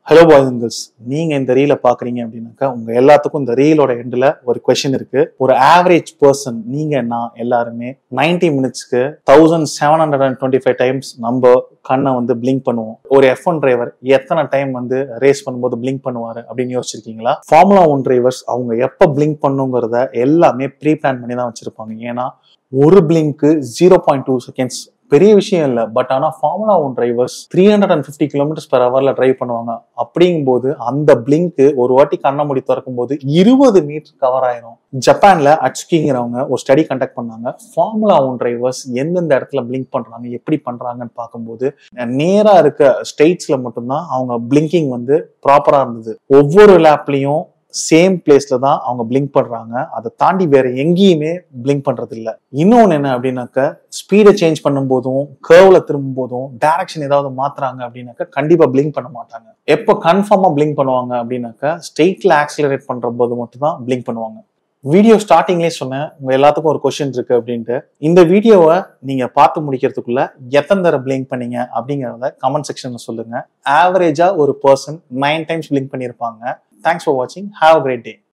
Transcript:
hello boys and girls நீங்க இந்த ரீலை பாக்குறீங்க அப்படின்னாக்கா உங்க எல்லாத்துக்கும் இந்த ரீலோட எண்ட்ல ஒரு கொஸ்டின் இருக்கு ஒரு ஆவரேஜ் பர்சன் நீங்க நான் எல்லாருமே 90 மினிட்ஸ்க்கு thousand seven hundred and twenty five times நம்ம கண்ணை வந்து பிளிங்க் பண்ணுவோம் ஒரு எஃப் ஒன் டிரைவர் எத்தனை டைம் வந்து ரேஸ் பண்ணும்போது பிளிங்க் பண்ணுவாரு அப்படின்னு யோசிச்சிருக்கீங்களா ஃபார்முலா ஒன் டிரைவர்ஸ் அவங்க எப்போ பிளிங்க் பண்ணுங்கிறத எல்லாமே ப்ரீ பிளான் பண்ணி தான் வச்சிருப்பாங்க ஏன்னா ஒரு பிளிங்க்கு ஜீரோ பாயிண்ட் டூ செகண்ட்ஸ் பெரிய விஷயம் இல்லை பட் ஆனால் formula one drivers three hundred and fifty kilometres per ஹவர்ல டிரைவ் பண்ணுவாங்க அப்படிங்கும்போது அந்த பிளிங்க்கு ஒரு வாட்டி கண்ண மூடி திறக்கும் போது இருபது மீட்டர் கவர் ஆயிரும் ஜப்பான்ல அச்சுக்கிங்கிறவங்க ஒரு ஸ்டடி கண்டக்ட் பண்ணாங்க ஃபார்முலா ஒன் டிரைவர்ஸ் எந்தெந்த இடத்துல பிளிங்க் பண்றாங்க எப்படி பண்றாங்கன்னு பார்க்கும்போது நேரா இருக்க ஸ்டேட்ஸ்ல மட்டும்தான் அவங்க பிளிங்கிங் வந்து ப்ராப்பரா இருந்தது ஒவ்வொரு லேப்லயும் சேம் பிளேஸ்ல தான் அவங்க பிளிங்க் பண்றாங்க அதை தாண்டி வேற எங்கேயுமே பிளிங்க் பண்றது இல்ல இன்னொன்னு என்ன அப்படின்னாக்க ஸ்பீடை சேஞ்ச் பண்ணும்போதும் கர்வ்ல திரும்பும் போதும் டைரக்ஷன் ஏதாவது மாத்துறாங்க அப்படின்னாக்க கண்டிப்பா பிளிங்க் பண்ண மாட்டாங்க எப்போ கன்ஃபார்மா பிளிங்க் பண்ணுவாங்க அப்படின்னாக்க ஸ்ட்ரெயிட்ல ஆக்சிலரேட் பண்ற போது மட்டும் தான் பிளிங்க் பண்ணுவாங்க வீடியோ ஸ்டார்டிங்லேயே சொன்னேன் உங்க எல்லாத்துக்கும் ஒரு கொஸ்டின் இருக்கு அப்படின்ட்டு இந்த வீடியோவை நீங்க பார்த்து முடிக்கிறதுக்குள்ள எத்தனை தடவை பிளிங்க் பண்ணீங்க அப்படிங்கிறத கமெண்ட் செக்ஷன்ல சொல்லுங்க ஆவரேஜா ஒரு பர்சன் நைன் டைம்ஸ் பிளிங்க் பண்ணியிருப்பாங்க தேங்க்ஸ் ஃபார் வாட்சிங் ஹாவ் அ கிரேட் டே